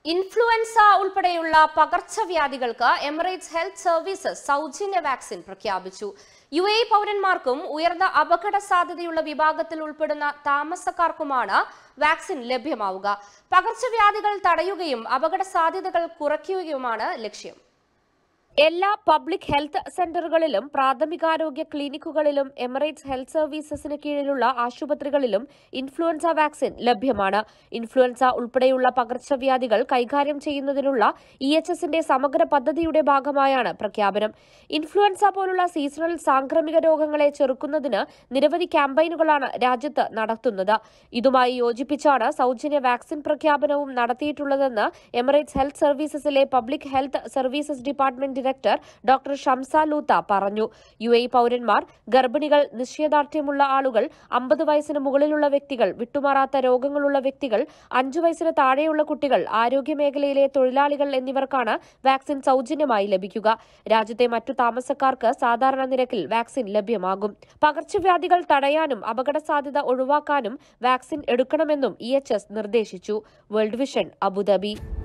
influenza ഉൾപ്പെടെയുള്ള പകർച്ചവ്യാധികൾക്ക് Emirates health services സൗജന്യ വാക്സിൻ പ്രഖ്യാപിച്ചു യു എ പൗരന്മാർക്കും ഉയർന്ന അപകട സാധ്യതയുള്ള വിഭാഗത്തിൽ ഉൾപ്പെടുന്ന താമസക്കാർക്കുമാണ് വാക്സിൻ ലഭ്യമാവുക പകർച്ചവ്യാധികൾ തടയുകയും അപകട സാധ്യതകൾ കുറയ്ക്കുകയുമാണ് ലക്ഷ്യം എല്ലാ പബ്ലിക് ഹെൽത്ത് സെന്ററുകളിലും പ്രാഥമികാരോഗ്യ ക്ലിനിക്കുകളിലും എമിറേറ്റ്സ് ഹെൽത്ത് സർവീസസിന് കീഴിലുള്ള ആശുപത്രികളിലും ഇൻഫ്ലുവൻസ വാക്സിൻ ലഭ്യമാണ് ഇൻഫ്ലുവൻസ ഉൾപ്പെടെയുള്ള പകർച്ചവ്യാധികൾ കൈകാര്യം ചെയ്യുന്നതിനുള്ള ഇ എച്ച് എസിന്റെ സമഗ്ര പദ്ധതിയുടെ ഭാഗമായാണ് പ്രഖ്യാപനം ഇൻഫ്ലുവൻസ പോലുള്ള സീസണൽ സാംക്രമിക രോഗങ്ങളെ ചെറുക്കുന്നതിന് നിരവധി ക്യാമ്പയിനുകളാണ് രാജ്യത്ത് നടത്തുന്നത് ഇതുമായി യോജിപ്പിച്ചാണ് സൗജന്യ വാക്സിൻ പ്രഖ്യാപനവും നടത്തിയിട്ടുള്ളതെന്ന് എമിറേറ്റ്സ് ഹെൽത്ത് സർവീസസിലെ public health services department director doctor Shamsa Lootah പറഞ്ഞു യു എ പൌരന്മാർ ഗർഭിണികൾ നിശ്ചയദാർഢ്യമുള്ള ആളുകൾ അമ്പത് വയസ്സിന് മുകളിലുള്ള വ്യക്തികൾ വിട്ടുമാറാത്ത രോഗങ്ങളുള്ള വ്യക്തികൾ അഞ്ചു വയസ്സിന് താഴെയുള്ള കുട്ടികൾ ആരോഗ്യമേഖലയിലെ തൊഴിലാളികൾ എന്നിവർക്കാണ് വാക്സിൻ സൗജന്യമായി ലഭിക്കുക രാജ്യത്തെ മറ്റു താമസക്കാർക്ക് സാധാരണ നിരക്കിൽ വാക്സിൻ ലഭ്യമാകും പകർച്ചവ്യാധികൾ തടയാനും അപകട സാധ്യത ഒഴിവാക്കാനും വാക്സിൻ എടുക്കണമെന്നും ഇ നിർദ്ദേശിച്ചു വേൾഡ് വിഷൻ അബുദാബി